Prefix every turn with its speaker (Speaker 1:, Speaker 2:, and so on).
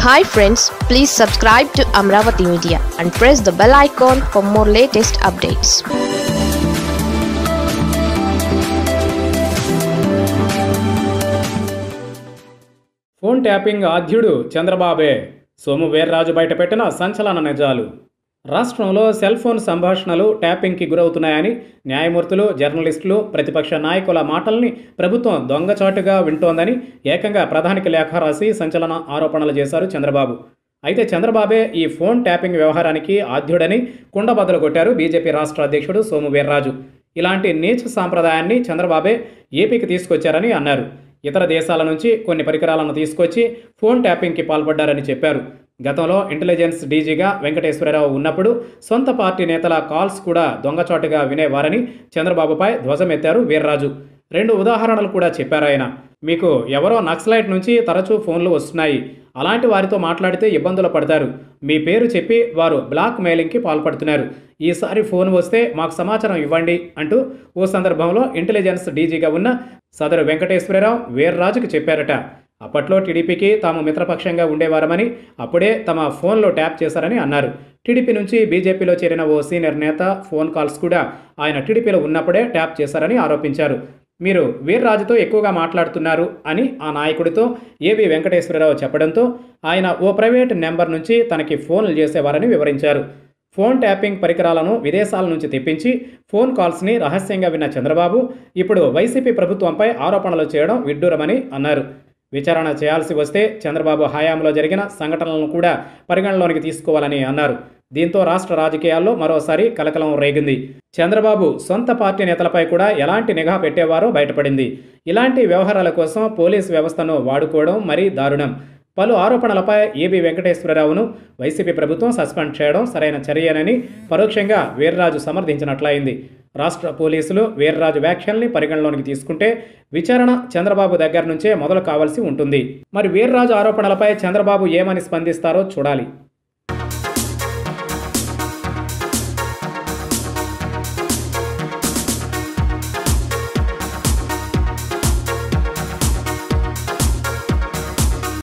Speaker 1: hi friends please subscribe to Amaravati media and press the bell icon for more latest updates
Speaker 2: phone tapping ఆద్యుడు చంద్రబాబే సోము వీర్రాజు బయటపెట్టిన సంచలన నిజాలు రాష్ట్రంలో సెల్ ఫోన్ సంభాషణలు ట్యాపింగ్కి గురవుతున్నాయని న్యాయమూర్తులు జర్నలిస్టులు ప్రతిపక్ష నాయకుల మాటల్ని ప్రభుత్వం దొంగచాటుగా వింటోందని ఏకంగా ప్రధానికి లేఖ రాసి సంచలన ఆరోపణలు చేశారు చంద్రబాబు అయితే చంద్రబాబే ఈ ఫోన్ ట్యాపింగ్ వ్యవహారానికి ఆద్యుడని కుండబద్దలు కొట్టారు బీజేపీ రాష్ట్ర అధ్యక్షుడు సోము వీర్రాజు ఇలాంటి నీచ సాంప్రదాయాన్ని చంద్రబాబే ఏపీకి తీసుకొచ్చారని అన్నారు ఇతర దేశాల నుంచి కొన్ని పరికరాలను తీసుకొచ్చి ఫోన్ ట్యాపింగ్కి పాల్పడ్డారని చెప్పారు గతంలో ఇంటెలిజెన్స్ డీజీగా వెంకటేశ్వరరావు ఉన్నప్పుడు సొంత పార్టీ నేతల కాల్స్ కూడా దొంగచాటుగా వినేవారని చంద్రబాబుపై ధ్వజమెత్తారు వీర్రాజు రెండు ఉదాహరణలు కూడా చెప్పారు ఆయన మీకు ఎవరో నక్సలైట్ నుంచి తరచూ ఫోన్లు వస్తున్నాయి అలాంటి వారితో మాట్లాడితే ఇబ్బందులు పడతారు మీ పేరు చెప్పి వారు బ్లాక్ మెయిలింగ్కి పాల్పడుతున్నారు ఈసారి ఫోన్ వస్తే మాకు సమాచారం ఇవ్వండి అంటూ ఓ సందర్భంలో ఇంటెలిజెన్స్ డీజీగా ఉన్న సదరు వెంకటేశ్వరరావు వీర్రాజుకి చెప్పారట అప్పట్లో టీడీపీకి తాము మిత్రపక్షంగా ఉండేవారమని అప్పుడే తమ ఫోన్లో ట్యాప్ చేశారని అన్నారు టీడీపీ నుంచి బీజేపీలో చేరిన ఓ సీనియర్ నేత ఫోన్ కాల్స్ కూడా ఆయన టీడీపీలో ఉన్నప్పుడే ట్యాప్ చేశారని ఆరోపించారు మీరు వీర్రాజుతో ఎక్కువగా మాట్లాడుతున్నారు అని ఆ నాయకుడితో ఏబి వెంకటేశ్వరరావు చెప్పడంతో ఆయన ఓ ప్రైవేట్ నెంబర్ నుంచి తనకి ఫోన్లు చేసేవారని వివరించారు ఫోన్ ట్యాపింగ్ పరికరాలను విదేశాల నుంచి తెప్పించి ఫోన్ కాల్స్ని రహస్యంగా విన్న చంద్రబాబు ఇప్పుడు వైసీపీ ప్రభుత్వంపై ఆరోపణలు చేయడం విడ్డూరమని అన్నారు విచారణ చేయాల్సి వస్తే చంద్రబాబు హయాంలో జరిగిన సంఘటనలను కూడా పరిగణలోనికి తీసుకోవాలని అన్నారు దీంతో రాష్ట్ర రాజకీయాల్లో మరోసారి కలకలం రేగింది చంద్రబాబు సొంత పార్టీ నేతలపై కూడా ఎలాంటి నిఘా పెట్టేవారో బయటపడింది ఇలాంటి వ్యవహారాల కోసం పోలీస్ వ్యవస్థను వాడుకోవడం మరీ దారుణం పలు ఆరోపణలపై ఏబి వెంకటేశ్వరరావును వైసీపీ ప్రభుత్వం సస్పెండ్ చేయడం సరైన చర్యనని పరోక్షంగా వీర్రాజు సమర్థించినట్లయింది రాష్ట్ర పోలీసులు వీర్రాజు వ్యాఖ్యల్ని పరిగణలోనికి తీసుకుంటే విచారణ చంద్రబాబు దగ్గర నుంచే మొదలు కావాల్సి ఉంటుంది మరి వీర్రాజు ఆరోపణలపై చంద్రబాబు ఏమని స్పందిస్తారో చూడాలి